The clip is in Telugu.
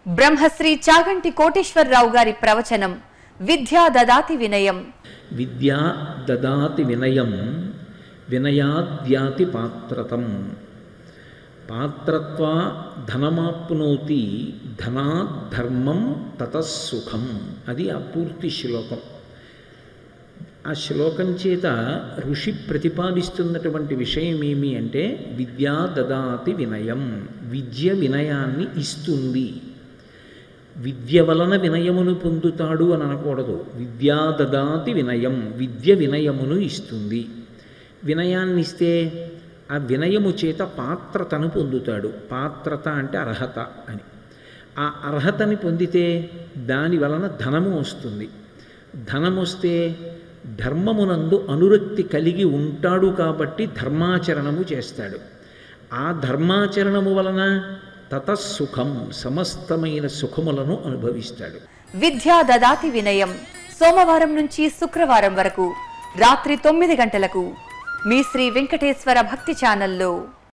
బ్రహ్మశ్రీ చాగంటి కోటేశ్వరరావు గారి ప్రవచనం విద్యా దదాతి వినయం విద్యా దదాతి వినయం వినయాద్యాతి పాత్రతం పాత్రత్వా ధనమాప్నోతి ధనాత్ ధర్మం తతస్సుఖం అది ఆ పూర్తి శ్లోకం ఆ శ్లోకం చేత ఋషి ప్రతిపాదిస్తున్నటువంటి విషయం ఏమి అంటే విద్యా దదాతి వినయం విద్య వినయాన్ని ఇస్తుంది విద్య వలన వినయమును పొందుతాడు అని అనకూడదు విద్యా దదాతి వినయం విద్య వినయమును ఇస్తుంది వినయాన్ని ఇస్తే ఆ వినయము చేత పాత్రతను పొందుతాడు పాత్రత అంటే అర్హత అని ఆ అర్హతని పొందితే దాని వలన ధనము వస్తుంది ధనం వస్తే ధర్మమునందు అనురక్తి కలిగి ఉంటాడు కాబట్టి ధర్మాచరణము చేస్తాడు ఆ ధర్మాచరణము వలన తతస్సుఖం సమస్తమైన సుఖములను అనుభవిస్తాడు విద్యా దదాతి వినయం సోమవారం నుంచి శుక్రవారం వరకు రాత్రి తొమ్మిది గంటలకు మీ శ్రీ వెంకటేశ్వర భక్తి ఛానల్లో